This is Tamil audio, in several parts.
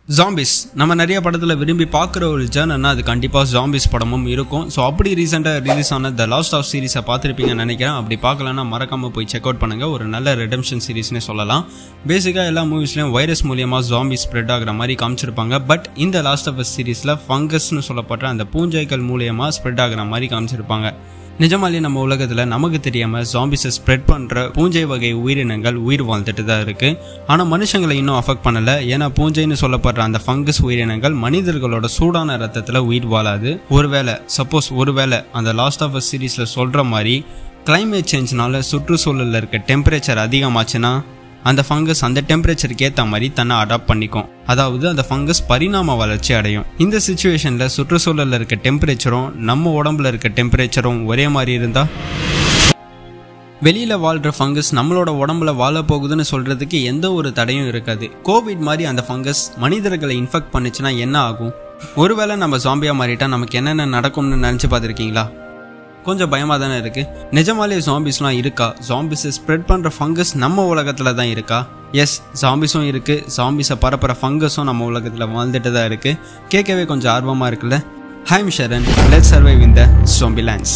ஜாம்பிஸ் நம்ம நிறைய படத்தில் விரும்பி பார்க்குற ஒரு ஜேர்னா அது கண்டிப்பாக ஜாம்பிஸ் படமும் இருக்கும் ஸோ அப்படி ரீசெண்டாக ரிலீஸ் ஆன த லாஸ்ட் ஆஃப் சீரிஸை பார்த்துருப்பீங்கன்னு நினைக்கிறேன் அப்படி பார்க்கலன்னா மறக்காமல் போய் செக் அவுட் பண்ணுங்கள் ஒரு நல்ல ரெடம்ஷன் சீரிஸ்னே சொல்லலாம் பேசிக்காக எல்லா மூவிஸ்லையும் வைரஸ் மூலியமாக ஜாம்பிஸ் ஸ்ப்ரெட் ஆகிற மாதிரி காமிச்சிருப்பாங்க பட் இந்த லாஸ்ட் ஆஃப் சீரிஸில் ஃபங்கஸ்னு சொல்லப்படுற அந்த பூஞ்சைகள் மூலியமாக ஸ்ப்ரெட் ஆகிற மாதிரி காமிச்சிருப்பாங்க நிஜமாலே நம்ம உலகத்தில் நமக்கு தெரியாமல் ஜாம்பிஸை ஸ்ப்ரெட் பண்ணுற பூஞ்சை வகை உயிரினங்கள் உயிர் வாழ்ந்துட்டு தான் இருக்குது ஆனால் மனுஷங்களை இன்னும் அஃபெக்ட் பண்ணலை ஏன்னா பூஞ்சைன்னு சொல்லப்படுற அந்த ஃபங்கஸ் உயிரினங்கள் மனிதர்களோட சூடான ரத்தத்தில் உயிர் வாழாது ஒருவேளை சப்போஸ் ஒருவேளை அந்த லாஸ்ட் ஆஃப் அ சீரீஸில் சொல்கிற மாதிரி கிளைமேட் சேஞ்ச்னால சுற்றுச்சூழலில் இருக்க டெம்பரேச்சர் அதிகமாச்சுன்னா அந்த ஃபங்கஸ் அந்த டெம்பரேச்சருக்கு ஏற்ற மாதிரி தன்னை அடாப்ட் பண்ணிக்கும் அதாவது அந்த ஃபங்கஸ் பரிணாம வளர்ச்சி அடையும் இந்த சுச்சுவேஷனில் சுற்றுச்சூழலில் இருக்க டெம்பரேச்சரும் நம்ம உடம்புல இருக்க டெம்பரேச்சரும் ஒரே மாதிரி இருந்தால் வெளியில் வாழ்கிற ஃபங்கஸ் நம்மளோட உடம்புல வாழ போகுதுன்னு சொல்கிறதுக்கு எந்த ஒரு தடையும் இருக்காது கோவிட் மாதிரி அந்த ஃபங்கஸ் மனிதர்களை இன்ஃபெக்ட் பண்ணுச்சுன்னா என்ன ஆகும் ஒருவேளை நம்ம ஜாம்பியாக மாறிட்டா நமக்கு என்னென்ன நடக்கும்னு நினச்சி பார்த்துருக்கீங்களா கொஞ்சம் பயமாக தானே இருக்குது நிஜமாலே ஜாம்பிஸ்லாம் இருக்கா ஜாம்பிஸை ஸ்ப்ரெட் பண்ணுற ஃபங்கஸ் நம்ம உலகத்தில் தான் இருக்கா எஸ் ஜாம்பிஸும் இருக்குது ஜாம்பிஸை பரப்புற ஃபங்கஸும் நம்ம உலகத்தில் வாழ்ந்துட்டு தான் இருக்குது கேட்கவே கொஞ்சம் ஆர்வமாக இருக்குல்ல hi I'm Sharan let survive in the zombie lands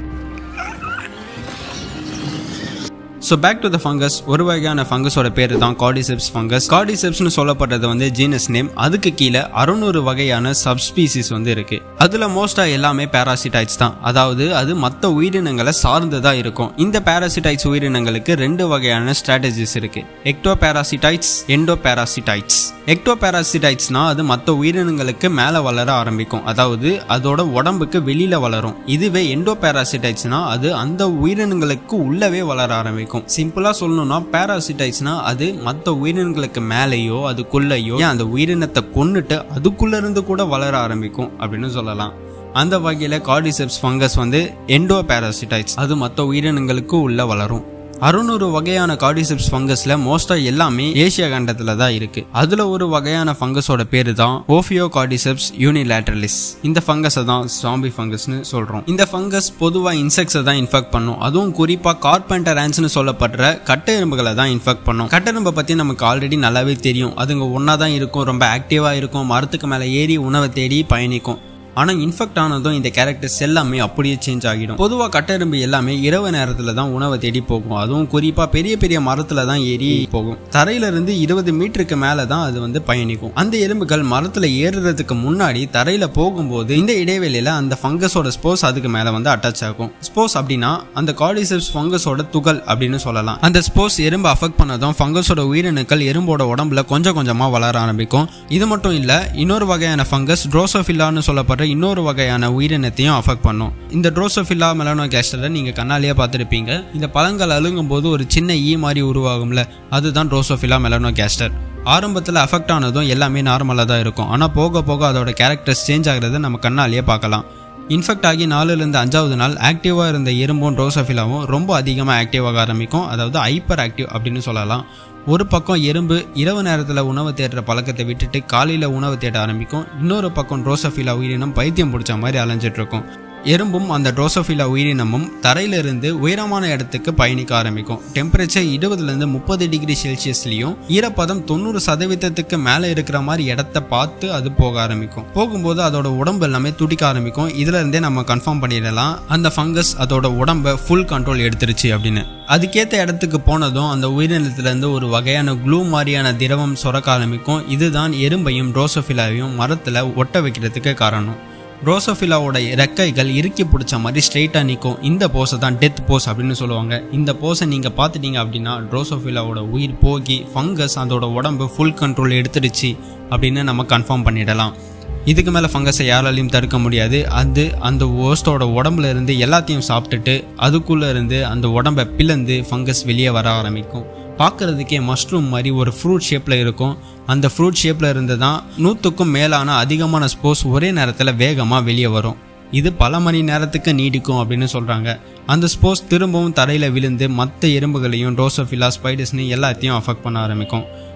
so back to the fungus ஒரு வகையான ஃபங்கஸோட பேர் தான் கார்டிசெப்ஸ் ஃபங்கஸ் கார்டிசெப்ஸ்னு சொல்லப்பட்டது வந்து ஜீனஸ் நேம் அதுக்கு கீழே அறுநூறு வகையான சப்ஸ்பீசிஸ் வந்து இருக்கு அதுல மோஸ்டா எல்லாமே பேராசிடைட்ஸ் தான் அதாவது அது மற்ற உயிரினங்களை சார்ந்ததா இருக்கும் இந்த பேராசிடைட்ஸ் உயிரினங்களுக்கு ரெண்டு வகையான ஸ்ட்ராட்டஜிஸ் இருக்கு எக்டோ பேராசிடைட்ஸ் எண்டோ பேராசிடைட்ஸ் எக்டோ பேராசிடைட்ஸ்னா அது மற்ற உயிரினங்களுக்கு மேலே வளர ஆரம்பிக்கும் அதாவது அதோட உடம்புக்கு வெளியில வளரும் இதுவே எண்டோ பேராசிடைட்ஸ்னா அது அந்த உயிரினங்களுக்கு உள்ளவே வளர ஆரம்பிக்கும் இருக்கும் சிம்பிளா சொல்லணும்னா பேராசிடைட்ஸ்னா அது மற்ற உயிரினங்களுக்கு மேலேயோ அதுக்குள்ளேயோ ஏன் அந்த உயிரினத்தை கொன்னுட்டு அதுக்குள்ள இருந்து கூட வளர ஆரம்பிக்கும் அப்படின்னு சொல்லலாம் அந்த வகையில கார்டிசெப்ஸ் ஃபங்கஸ் வந்து எண்டோ பேராசிடைட்ஸ் அது மற்ற உயிரினங்களுக்கு உள்ள வளரும் அறுநூறு வகையான கார்டிசெப்ஸ் ஃபங்கஸ்ல மோஸ்டா எல்லாமே ஏசியா கண்டத்துல தான் இருக்கு அதுல ஒரு வகையான ஃபங்கஸோட பேரு தான் ஓஃபியோ கார்டிசெப்ஸ் யூனிலேட்ரலிஸ் இந்த ஃபங்கஸை தான் சாம்பி ஃபங்கஸ்னு சொல்றோம் இந்த ஃபங்கஸ் பொதுவா இன்செக்ட்ஸை தான் இன்ஃபெக்ட் பண்ணும் அதுவும் குறிப்பா கார்பெண்டர் ஆன்ஸ்னு சொல்லப்படுற கட்டை எறும்புகளை தான் இன்ஃபெக்ட் பண்ணும் கட்டெரும்பை பத்தி நமக்கு ஆல்ரெடி நல்லாவே தெரியும் அதுங்க ஒன்னா தான் இருக்கும் ரொம்ப ஆக்டிவா இருக்கும் மரத்துக்கு மேல ஏறி உணவை தேடி பயணிக்கும் ஆனால் இன்ஃபெக்ட் ஆனதும் இந்த கேரக்டர்ஸ் எல்லாமே அப்படியே சேஞ்ச் ஆகிடும் பொதுவாக கட்டெரும்பு எல்லாமே இரவு நேரத்தில் தான் உணவை தேடி போகும் அதுவும் குறிப்பாக பெரிய பெரிய மரத்தில் தான் ஏறி போகும் தரையிலிருந்து இருபது மீட்டருக்கு மேலே தான் அது வந்து பயணிக்கும் அந்த எறும்புகள் மரத்தில் ஏறுறதுக்கு முன்னாடி தரையில் போகும்போது இந்த இடைவெளியில் அந்த ஃபங்கஸோட ஸ்போஸ் அதுக்கு மேலே வந்து அட்டாச் ஆகும் ஸ்போஸ் அப்படின்னா அந்த கார்டிசெப்ஸ் ஃபங்கஸோட துகள் அப்படின்னு சொல்லலாம் அந்த ஸ்போஸ் எறும்பு அஃபெக்ட் பண்ணதும் ஃபங்கஸோட உயிரணுக்கள் எறும்போட உடம்புல கொஞ்சம் கொஞ்சமாக வளர ஆரம்பிக்கும் இது மட்டும் இல்லை இன்னொரு வகையான ஃபங்கஸ் ட்ரோசோஃபில்லான்னு சொல்லப்படுற இன்னொரு வகையான உயிரினத்தையும் அஃபெக்ட் பண்ணும் இந்த ட்ரோசோஃபில்லா மெலனோ கேஸ்டரை நீங்கள் கண்ணாலேயே பார்த்துருப்பீங்க இந்த பழங்கள் அழுங்கும் போது ஒரு சின்ன ஈ மாதிரி உருவாகும்ல அதுதான் ட்ரோசோஃபில்லா மெலனோ கேஸ்டர் ஆரம்பத்தில் அஃபெக்ட் ஆனதும் எல்லாமே நார்மலாக தான் இருக்கும் ஆனால் போக போக அதோட கேரக்டர்ஸ் சேஞ்ச் ஆகிறத நம்ம கண்ணாலேயே பார்க்கலாம் இன்ஃபெக்ட் ஆகி நாலுலேருந்து அஞ்சாவது நாள் ஆக்டிவாக இருந்த எறும்பும் ட்ரோசோஃபிலாவும் ரொம்ப அதிகமாக ஆக்டிவாக ஆரம்பிக்கும் அதாவது ஹைப்பர் ஆக்டிவ் அப்படின்னு சொல்லலாம் ஒரு பக்கம் எறும்பு இரவு நேரத்தில் உணவு தேடுற பழக்கத்தை விட்டுட்டு காலையில் உணவு தேட ஆரம்பிக்கும் இன்னொரு பக்கம் ட்ரோசோஃபிலா உயிரினம் பைத்தியம் பிடிச்ச மாதிரி அலைஞ்சிட்டு இருக்கும் எறும்பும் அந்த ட்ரோசோஃபிலா உயிரினமும் தரையிலிருந்து உயரமான இடத்துக்கு பயணிக்க ஆரம்பிக்கும் டெம்பரேச்சர் இருபதுலேருந்து முப்பது டிகிரி செல்சியஸ்லையும் ஈரப்பதம் தொண்ணூறு சதவீதத்துக்கு மேலே இருக்கிற மாதிரி இடத்த பார்த்து அது போக ஆரம்பிக்கும் போகும்போது அதோட உடம்பு எல்லாமே துடிக்க ஆரம்பிக்கும் இதுல இருந்தே நம்ம கன்ஃபார்ம் பண்ணிடலாம் அந்த ஃபங்கஸ் அதோட உடம்பை ஃபுல் கண்ட்ரோல் எடுத்துருச்சு அப்படின்னு அதுக்கேற்ற இடத்துக்கு போனதும் அந்த உயிரினத்திலேருந்து ஒரு வகையான க்ளூ மாதிரியான திரவம் சுரக்க ஆரம்பிக்கும் இதுதான் எறும்பையும் ட்ரோசோஃபிலாவையும் மரத்தில் ஒட்ட வைக்கிறதுக்கு காரணம் ரோசோஃபிலாவோட ரெக்கைகள் இறுக்கி பிடிச்ச மாதிரி ஸ்ட்ரெயிட்டாக நிற்கும் இந்த போஸை தான் டெத் போஸ் அப்படின்னு சொல்லுவாங்க இந்த போஸை நீங்கள் பார்த்துட்டீங்க அப்படின்னா ட்ரோசோஃபிலாவோட உயிர் போகி ஃபங்கஸ் அதோட உடம்பு ஃபுல் கண்ட்ரோல் எடுத்துடுச்சு அப்படின்னு நம்ம கன்ஃபார்ம் பண்ணிடலாம் இதுக்கு மேலே ஃபங்கஸை யாராலையும் தடுக்க முடியாது அது அந்த ஓஸ்டோட உடம்புல இருந்து எல்லாத்தையும் சாப்பிட்டுட்டு அதுக்குள்ளே இருந்து அந்த உடம்பை பிளந்து ஃபங்கஸ் வெளியே வர ஆரம்பிக்கும் பார்க்குறதுக்கே மஷ்ரூம் மாதிரி ஒரு ஃப்ரூட் ஷேப்பில் இருக்கும் அந்த ஃப்ரூட் ஷேப்பில் இருந்து தான் நூற்றுக்கும் மேலான அதிகமான ஸ்போர்ஸ் ஒரே நேரத்தில் வேகமாக வெளியே வரும் இது பல மணி நேரத்துக்கு நீடிக்கும் அப்படின்னு சொல்கிறாங்க அந்த ஸ்போர்ஸ் திரும்பவும் தரையில் விழுந்து மற்ற எறும்புகளையும் ட்ரோசோஃபிலா ஸ்பைடர்ஸ்னு எல்லாத்தையும் அஃபெக்ட் பண்ண ஆரம்பிக்கும்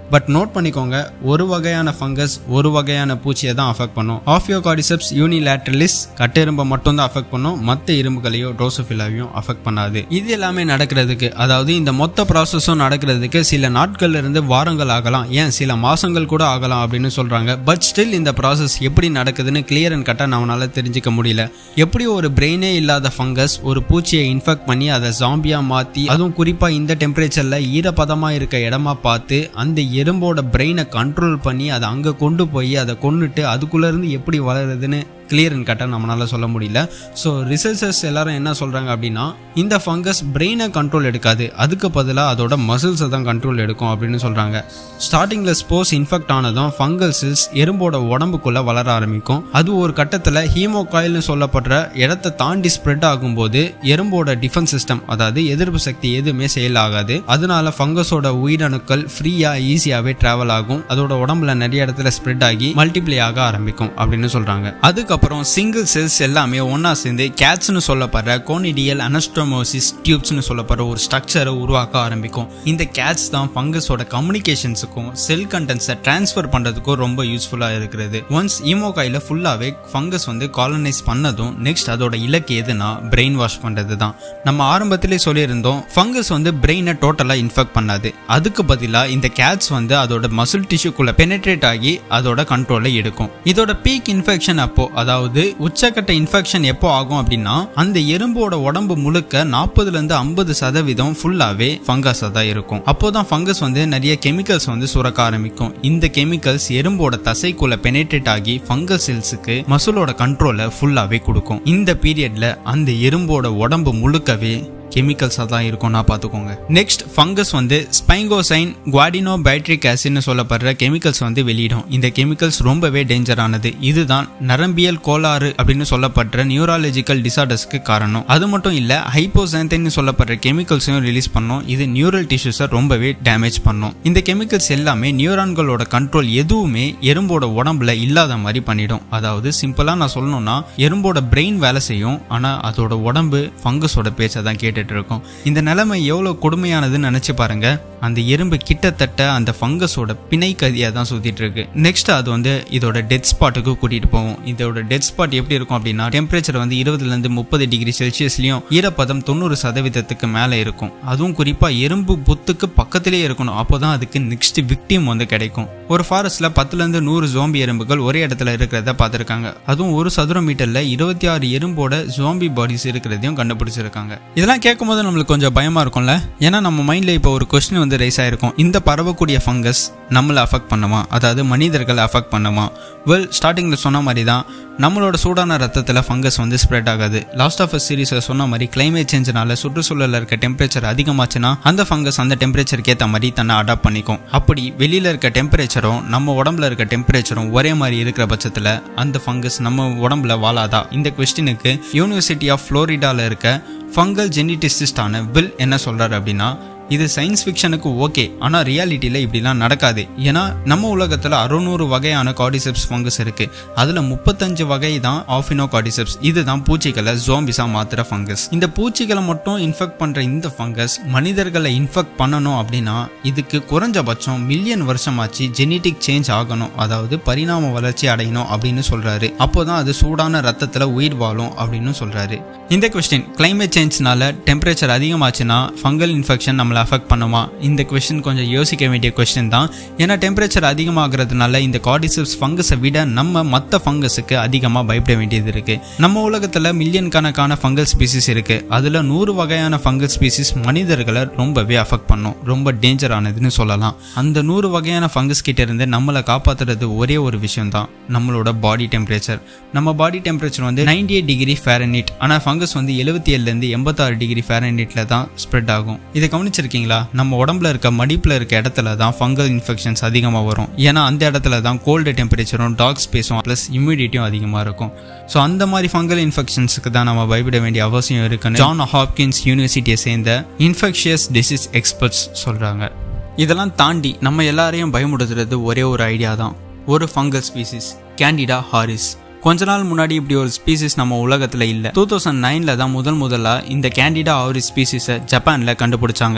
பட் நோட் பண்ணிக்கோங்க ஒரு வகையான ஃபங்கஸ் ஒரு வகையான பூச்சியை தான் அஃபெக்ட் பண்ணும் ஆஃபியோகாடிசெப்ஸ் யூனிலேட்ரலிஸ் கட்டெரும்பை மட்டும் தான் அஃபெக்ட் பண்ணும் மற்ற இரும்புகளையோ ட்ரோசோஃபிலாவையும் அஃபெக்ட் பண்ணாது இது எல்லாமே நடக்கிறதுக்கு அதாவது இந்த மொத்த ப்ராசஸும் நடக்கிறதுக்கு சில நாட்கள்ல இருந்து வாரங்கள் ஆகலாம் ஏன் சில மாசங்கள் கூட ஆகலாம் அப்படின்னு சொல்றாங்க பட் ஸ்டில் இந்த ப்ராசஸ் எப்படி நடக்குதுன்னு கிளியர் அண்ட் கட்டாக நம்மளால தெரிஞ்சுக்க முடியல எப்படி ஒரு பிரெயினே இல்லாத ஃபங்கஸ் ஒரு பூச்சியை இன்ஃபெக்ட் பண்ணி அதை ஜாம்பியா மாத்தி அதுவும் குறிப்பா இந்த டெம்பரேச்சர்ல ஈரப்பதமா இருக்க இடமா பார்த்து அந்த எறும்போட பிரெயினை கண்ட்ரோல் பண்ணி அதை அங்க கொண்டு போய் அதை கொண்டுட்டு அதுக்குள்ள இருந்து எப்படி வளருதுன்னு கிளியர் அண்ட் கட்டாக நம்மளால சொல்ல முடியல ஸோ ரிசர்ச்சர்ஸ் எல்லாரும் என்ன சொல்றாங்க அப்படின்னா இந்த ஃபங்கஸ் பிரெயினை கண்ட்ரோல் எடுக்காது அதுக்கு பதிலாக அதோட மசில்ஸை தான் கண்ட்ரோல் எடுக்கும் அப்படின்னு சொல்றாங்க ஸ்டார்டிங்ல ஸ்போர்ஸ் இன்ஃபெக்ட் ஆனதும் ஃபங்கல் செல்ஸ் எறும்போட உடம்புக்குள்ள வளர ஆரம்பிக்கும் அது ஒரு கட்டத்தில் ஹீமோகாயில்னு சொல்லப்படுற இடத்தை தாண்டி ஸ்ப்ரெட் ஆகும்போது எறும்போட டிஃபென்ஸ் சிஸ்டம் அதாவது எதிர்ப்பு சக்தி எதுவுமே செயல் ஆகாது அதனால ஃபங்கஸோட உயிரணுக்கள் ஃப்ரீயா ஈஸியாவே டிராவல் ஆகும் அதோட உடம்புல நிறைய இடத்துல ஸ்ப்ரெட் ஆகி மல்டிப்ளை ஆக ஆரம்பிக்கும் அப்படின்னு சொல்றாங்க அதுக்கப்புறம் சிங்கிள் செல்ஸ் எல்லாமே ஒன்னா சேர்ந்து கேட்ஸ்னு சொல்லப்படுற கோனிடியல் அனஸ்டோமோசிஸ் டியூப்ஸ்னு சொல்லப்படுற ஒரு ஸ்ட்ரக்சரை உருவாக்க ஆரம்பிக்கும் இந்த கேட்ஸ் தான் ஃபங்கஸோட கம்யூனிகேஷன்ஸுக்கும் செல் கண்டென்ட்ஸை டிரான்ஸ்ஃபர் பண்றதுக்கும் ரொம்ப யூஸ்ஃபுல்லா இருக்கிறது ஒன்ஸ் ஈமோகாயில ஃபுல்லாவே ஃபங்கஸ் வந்து காலனைஸ் பண்ணதும் நெக்ஸ்ட் அதோட இலக்கு எதுனா பிரெயின் வாஷ் பண்றது தான் நம்ம ஆரம்பத்திலே சொல்லியிருந்தோம் ஃபங்கஸ் வந்து பிரெயினை டோட்டலா இன்ஃபெக்ட் பண்ணாது அதுக்கு பதிலாக இந்த கேட்ஸ் வந்து அதோட மசில் டிஷ்யூக்குள்ள பெனட்ரேட் ஆகி அதோட கண்ட்ரோலை எடுக்கும் இதோட பீக் இன்ஃபெக்ஷன் அப்போ அதாவது உச்சக்கட்ட இன்ஃபெக்ஷன் எப்போ ஆகும் அப்படின்னா அந்த எறும்போட உடம்பு முழுக்க நாற்பதுல இருந்து ஐம்பது சதவீதம் ஃபுல்லாவே ஃபங்கஸா தான் இருக்கும் அப்போதான் ஃபங்கஸ் வந்து நிறைய கெமிக்கல்ஸ் வந்து சுரக்க ஆரம்பிக்கும் இந்த கெமிக்கல்ஸ் எறும்போட தசைக்குள்ள பெனேட்ரேட் ஆகி ஃபங்கல் செல்ஸுக்கு மசிலோட கண்ட்ரோலை ஃபுல்லாவே கொடுக்கும் இந்த பீரியட்ல அந்த எறும்போட உடம்பு முழுக்கவே கெமிக்கல்ஸாக தான் இருக்கும்னா பார்த்துக்கோங்க நெக்ஸ்ட் ஃபங்கஸ் வந்து ஸ்பைங்கோசைன் குவாடினோ பேட்ரிக் ஆசிட்னு சொல்லப்படுற கெமிக்கல்ஸ் வந்து வெளியிடும் இந்த கெமிக்கல்ஸ் ரொம்பவே டேஞ்சரானது இதுதான் நரம்பியல் கோளாறு அப்படின்னு சொல்லப்படுற நியூராலஜிக்கல் டிசார்டர்ஸ்க்கு காரணம் அது மட்டும் இல்ல ஹைப்போசாந்தன் சொல்லப்படுற கெமிக்கல்ஸையும் ரிலீஸ் பண்ணும் இது நியூரல் டிஷ்யூஸை ரொம்பவே டேமேஜ் பண்ணும் இந்த கெமிக்கல்ஸ் எல்லாமே நியூரான்களோட கண்ட்ரோல் எதுவுமே எறும்போட உடம்புல இல்லாத மாதிரி பண்ணிடும் அதாவது சிம்பிளா நான் சொல்லணும்னா எறும்போட பிரெயின் வேலை செய்யும் ஆனா அதோட உடம்பு ஃபங்கஸோட பேச்சை தான் கேட்டுட்டு இருக்கும் இந்த நிலைமை எவ்வளவு கொடுமையானதுன்னு நினைச்சு பாருங்க அந்த எறும்பு கிட்டத்தட்ட அந்த ஃபங்கஸோட பிணை கதியாக தான் சுத்திட்டு இருக்கு நெக்ஸ்ட் அது வந்து இதோட டெத் ஸ்பாட்டுக்கு கூட்டிட்டு போகும் இதோட டெத் ஸ்பாட் எப்படி இருக்கும் அப்படின்னா டெம்பரேச்சர் வந்து இருபதுல இருந்து முப்பது டிகிரி செல்சியஸ்லயும் ஈரப்பதம் தொண்ணூறு சதவீதத்துக்கு மேல இருக்கும் அதுவும் குறிப்பா எறும்பு புத்துக்கு பக்கத்திலே இருக்கணும் அப்போதான் அதுக்கு நெக்ஸ்ட் விக்டிம் வந்து கிடைக்கும் ஒரு ஃபாரஸ்ட்ல பத்துல இருந்து நூறு ஜோம்பி எறும்புகள் ஒரே இடத்துல இருக்கிறத பார்த்திருக்காங்க அதுவும் ஒரு சதுர மீட்டர்ல இருபத்தி ஆறு எறும்போட ஜோம்பி பாடிஸ் இருக்கிறதையும் கண்டுபிடிச்சிருக்காங்க இதெல்லாம் கேட்கும் போது நம்மளுக்கு கொஞ்சம் பயமா இருக்கும்ல ஏன்னா நம்ம மைண்ட்ல இப்போ ஒரு கொஸ்டின் வந்து ரைஸ் ஆயிருக்கும் இந்த பரவக்கூடிய ஃபங்கஸ் நம்மளை அஃபெக்ட் பண்ணுமா அதாவது மனிதர்களை அஃபெக்ட் பண்ணுமா வெல் ஸ்டார்டிங்கில் சொன்ன மாதிரி தான் நம்மளோட சூடான ரத்தத்தில் ஃபங்கஸ் வந்து ஸ்ப்ரெட் ஆகாது லாஸ்ட் ஆஃப் சீரீஸில் சொன்ன மாதிரி கிளைமேட் சேஞ்சினால சுற்றுச்சூழலில் இருக்க டெம்பரேச்சர் அதிகமாச்சுன்னா அந்த ஃபங்கஸ் அந்த டெம்பரேச்சருக்கு ஏற்ற மாதிரி தன்னை அடாப்ட் பண்ணிக்கும் அப்படி வெளியில் இருக்க டெம்பரேச்சரும் நம்ம உடம்புல இருக்க டெம்பரேச்சரும் ஒரே மாதிரி இருக்கிற பட்சத்தில் அந்த ஃபங்கஸ் நம்ம உடம்புல வாழாதா இந்த கொஸ்டினுக்கு யூனிவர்சிட்டி ஆஃப் ஃப்ளோரிடாவில் இருக்க ஃபங்கல் ஜெனிட்டிஸ்டிஸ்டான வில் என்ன சொல்றாரு அப்படின்னா இது சயின்ஸ் ஃபிக்ஷனுக்கு ஓகே ஆனால் ரியாலிட்டியில் இப்படிலாம் நடக்காது ஏன்னா நம்ம உலகத்தில் அறுநூறு வகையான கார்டிசெப்ஸ் ஃபங்கஸ் இருக்கு அதில் முப்பத்தஞ்சு வகை தான் ஆஃபினோ கார்டிசெப்ஸ் இதுதான் பூச்சிகளை ஜோம்பிஸாக மாத்துற ஃபங்கஸ் இந்த பூச்சிகளை மட்டும் இன்ஃபெக்ட் பண்ணுற இந்த ஃபங்கஸ் மனிதர்களை இன்ஃபெக்ட் பண்ணணும் அப்படின்னா இதுக்கு குறைஞ்சபட்சம் மில்லியன் வருஷமாச்சு ஜெனட்டிக் சேஞ்ச் ஆகணும் அதாவது பரிணாம வளர்ச்சி அடையணும் அப்படின்னு சொல்றாரு அப்போதான் அது சூடான ரத்தத்தில் உயிர் வாழும் அப்படின்னு சொல்றாரு இந்த கொஸ்டின் கிளைமேட் சேஞ்ச்னால டெம்பரேச்சர் அதிகமாச்சுன்னா ஃபங்கல் இன்ஃபெக்ஷன் நம்மளை அஃபெக்ட் பண்ணுமா இந்த கொஸ்டின் கொஞ்சம் யோசிக்க வேண்டிய கொஸ்டின் தான் ஏன்னா டெம்பரேச்சர் அதிகமாகிறதுனால இந்த கார்டிசெப்ஸ் ஃபங்கஸை விட நம்ம மற்ற ஃபங்கஸுக்கு அதிகமாக பயப்பட வேண்டியது இருக்கு நம்ம உலகத்தில் மில்லியன் கணக்கான ஃபங்கல் ஸ்பீசிஸ் இருக்கு அதில் நூறு வகையான ஃபங்கல் ஸ்பீசிஸ் மனிதர்களை ரொம்பவே அஃபெக்ட் பண்ணும் ரொம்ப டேஞ்சர் ஆனதுன்னு சொல்லலாம் அந்த நூறு வகையான ஃபங்கஸ் கிட்ட இருந்து நம்மளை காப்பாத்துறது ஒரே ஒரு விஷயம் தான் நம்மளோட பாடி டெம்பரேச்சர் நம்ம பாடி டெம்பரேச்சர் வந்து நைன்டி எயிட் டிகிரி ஃபேரனிட் ஆனால் ஃபங்கஸ் வந்து எழுபத்தி ஏழுலேருந்து எண்பத்தாறு டிகிரி ஃபேரனிட்ல தான் ஸ்ப்ரெட் ஆகும் இதை கவனிச்சிருக்கீங்களா நம்ம உடம்புல இருக்க மடிப்பில் இருக்க இடத்துல தான் ஃபங்கல் இன்ஃபெக்ஷன்ஸ் அதிகமாக வரும் ஏன்னா அந்த இடத்துல தான் கோல்டு டெம்பரேச்சரும் டாக் ஸ்பேஸும் ப்ளஸ் இம்யூனிட்டியும் அதிகமாக இருக்கும் ஸோ அந்த மாதிரி ஃபங்கல் இன்ஃபெக்ஷன்ஸுக்கு தான் நம்ம பயப்பட வேண்டிய அவசியம் இருக்குன்னு ஜான் ஹாப்கின்ஸ் யூனிவர்சிட்டியை சேர்ந்த இன்ஃபெக்ஷியஸ் டிசீஸ் எக்ஸ்பர்ட்ஸ் சொல்கிறாங்க இதெல்லாம் தாண்டி நம்ம எல்லாரையும் பயமுடுத்துறது ஒரே ஒரு ஐடியா தான் ஒரு ஃபங்கல் ஸ்பீசிஸ் கேண்டிடா ஹாரிஸ் கொஞ்ச நாள் முன்னாடி இப்படி ஒரு ஸ்பீசிஸ் நம்ம உலகத்துல இல்ல டூ தௌசண்ட் நைன்ல தான் முதல் முதலா இந்த கேண்டிடா ஆரி ஸ்பீசிஸை ஜப்பான்ல கண்டுபிடிச்சாங்க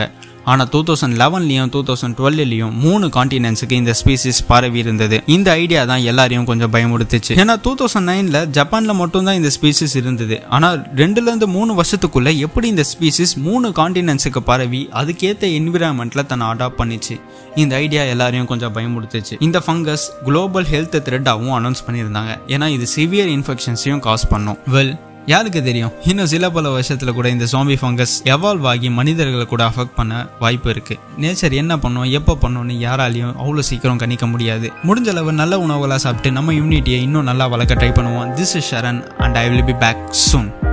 ஆனால் டூ தௌசண்ட் லெவன்லையும் டூ தௌசண்ட் டுவெல்லையும் மூணு காண்டினென்ட்ஸுக்கு இந்த ஸ்பீசிஸ் பரவி இருந்தது இந்த ஐடியா தான் எல்லாரையும் கொஞ்சம் பயமுடுத்துச்சு ஏன்னா டூ தௌசண்ட் நைனில் ஜப்பானில் மட்டும்தான் இந்த ஸ்பீசிஸ் இருந்தது ஆனால் ரெண்டுலேருந்து மூணு வருஷத்துக்குள்ள எப்படி இந்த ஸ்பீசிஸ் மூணு காண்டினென்ட்ஸுக்கு பரவி அதுக்கேற்ற என்விரான்மெண்ட்டில் தன்னை அடாப்ட் பண்ணிச்சு இந்த ஐடியா எல்லாரையும் கொஞ்சம் பயமுடுத்துச்சு இந்த ஃபங்கஸ் குளோபல் ஹெல்த் த்ரெட்டாகவும் அனௌன்ஸ் பண்ணியிருந்தாங்க ஏன்னா இது சிவியர் இன்ஃபெக்ஷன்ஸையும் காஸ் பண்ணும் வெல் யாருக்கு தெரியும் இன்னும் சில பல வருஷத்துல கூட இந்த சாம்பி ஃபங்கஸ் எவால்வ் ஆகி மனிதர்களை கூட அஃபெக்ட் பண்ண வாய்ப்பு இருக்கு நேச்சர் என்ன பண்ணும் எப்போ பண்ணும்னு யாராலையும் அவ்வளோ சீக்கிரம் கணிக்க முடியாது முடிஞ்ச அளவு நல்ல உணவுகளாக சாப்பிட்டு நம்ம இம்யூனிட்டியை இன்னும் நல்லா வளர்க்க ட்ரை பண்ணுவோம் this is Sharan and I will be back soon